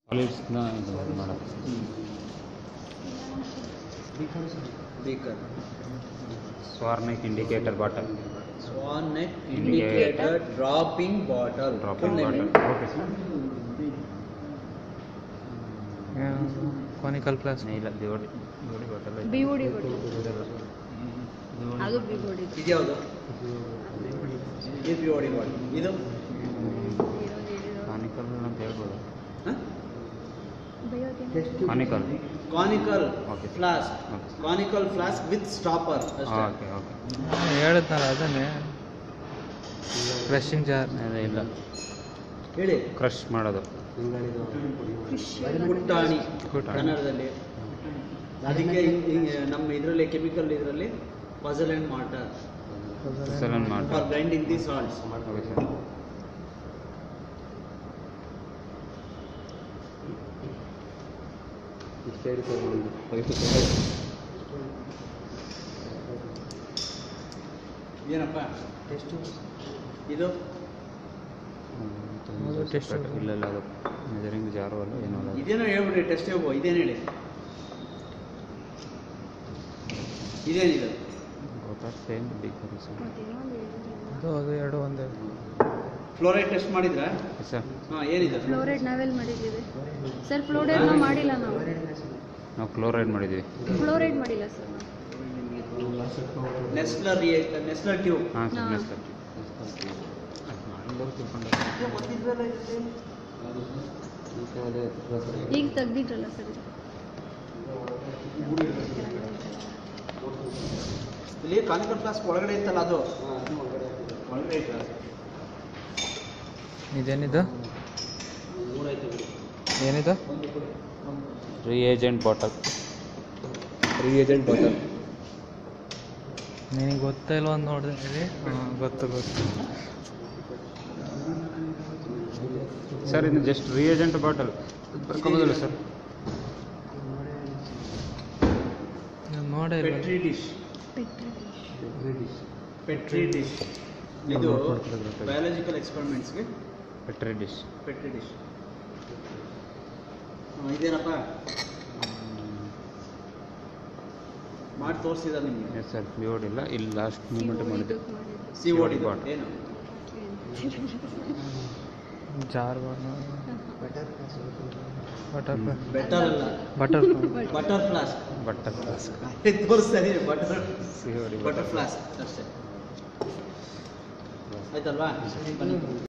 ಕಾಲೇಜ್ನ ಇದು ಮಾಡೋದು beaker swan neck indicator bottle swan neck Indicator. Indicator dropping bottle dropping bottle okay sir conical plus ಇಲ್ಲ ದಿವಡಿ ದಿವಡಿ bottle ಬಿವುಡಿ bottle ಅದು ಬಿವುಡಿ ಇದ್ಯಾವುದು ಇದು ಓಡಿ ಬಾಟಲ್ ಇದು ಕಾನಿಕಲ್ ಅಂತ ಹೇಳ್ಬೋದು ಹ? Conical conical Okay. Flask Okay. Conical flask with stopper ಅಷ್ಟೇ ಓಕೆ ಓಕೆ ಹೇಳಿದ್ನಲ್ಲ ಅದನ್ನೇ ಕ್ರಶಿಂಗ್ ಜಾರ್ ಅದೇ ಇಲ್ಲ ಹೇಳಿ ಕ್ರಶ್ ಮಾಡೋದು ಪುಟ್ಟಾಣಿ ಪುಟಾಣಿ. ಕನ್ನಡದಲ್ಲಿ ಅದಕ್ಕೆ ಹಿಂಗ್- ಹಿಂಗ್ ನಮ್ಮ ಇದರಲ್ಲಿ ಕೆಮಿಕಲ್ ಇದರಲ್ಲಿ ಪಜಲ್ ಅಂಡ್ ಮಾಟರ್ ಸಲನ್ ಮಾಡಿ for grinding the salts okay sir ಏನಪ್ಪ ಇದು ಅದು test tube. ಇಲ್ಲ ಇಲ್ಲ ಅದು ಮೆಜರಿಂಗ್ ಜಾರು ಅಲ್ಲ ಏನೋ ಅಲ್ಲ ಅದು. ಇದೇನೋ ಹೇಳ್ಬಿಡಿ ಟೆಸ್ಟ್ ಹೋಗೋ ಇದೇನು ಹೇಳಿ ಇದೇನಿದೆ ಬೋತ್ ಸೇಮ್ ಡಿಫರೆನ್ಸ್ ಅದು ಅದು ಎರಡು ಒಂದೇ ಫ್ಲೋರೈಡ್ ಟೆಸ್ಟ್ ಮಾಡಿದ್ರಾ ಸರ್ ಹಾಂ ಏನಿದೆ ಫ್ಲೋರೈಡ್ ನಾವೆಲ್ಲಿ ಮಾಡಿದ್ದೀವಿ ಸರ್ ಫ್ಲೋರೈಡ್ ನಾವು ಮಾಡಿಲ್ಲ ನಾವು ನಾವು ಕ್ಲೋರೈಡ್ ಮಾಡಿದ್ವಿ ಫ್ಲೋರೈಡ್ ಮಾಡಿಲ್ಲ ಸರ್ ನೆಸ್ಲರ್ ನೆಸ್ಲರ್ ಟ್ಯೂಬ್ ಹಾಂ ಸರ್ ಹಾ. ನೆಕ್ಸ್ಟ್ ಈಗ ತೆಗ್ದಿಟ್ರಲ್ಲ ಸರ್ ಇಲ್ಲಿ ಕಾನಿಕಲ್ ಫ್ಲಾಸ್ಕ್ ಒಳಗಡೆ ಇತ್ತಲ್ಲ ಅದು ಒಳಗಡೆ ಇತ್ತು ಇದೇನಿದು ಏನಿದು ರಿಯೇಜೆಂಟ್ ಬಾಟಲ್ ರಿಯೇಜೆಂಟ್ ಬಾಟಲ್ ನಿನಗೆ ಗೊತ್ತಾ ಇಲ್ವ ಅಂತ ನೋಡಿದೆ ಹೇಳಿ ಹಾಂ ಗೊತ್ತು ಗೊತ್ತು ಸರ್ ಇದು ಜಸ್ಟ್ ರಿಯೇಜೆಂಟ್ ಬಾಟಲ್ ಬರ್ಕೋಬೋದಲ್ಲ ಸರ್ ನಾನು ನೋಡೇ ಇಲ್ಲ ಪೆಟ್ರಿ ಡಿಶ್ ಪೆಟ್ರಿ ಡಿಶ್ ಇದು ನೋಡ್ಕೊಡ್ತಾರೆ ಗೊತ್ತಾಗುತ್ತೆ. ಬಯಾಲಜಿಕಲ್ ಎಕ್ಸ್ಪೆರಿಮೆಂಟ್ಸ್ಗೆ ಪೆಟ್ರಿ ಡಿಶ್ ಪೆಟ್ರಿ ಡಿಶ್ ಇದೇನಪ್ಪ ಮಾಡಿ ತೋರಿಸಿದ ನಿಮಗೆ ಎಸ್ ಸರ್ ಬಿಯೋಡಿಲ್ಲ ಇಲ್ಲಿ ಲಾಸ್ಟ್ ಮೂಮೆಂಟ್ ಮಾಡಿದೆ ಸಿ ಓಡಿ ಬಾಟ್. ಏನು ಜಾರ್ ಬಟರ್ ಬೆಟರ್ ಅಲ್ಲ butter butter flask butter flask ತೋರಿಸ್ತಾರೆ butter C O D butter flask ಅಷ್ಟೇ ಆಯ್ತಲ್ವಾ ಬನ್ನಿ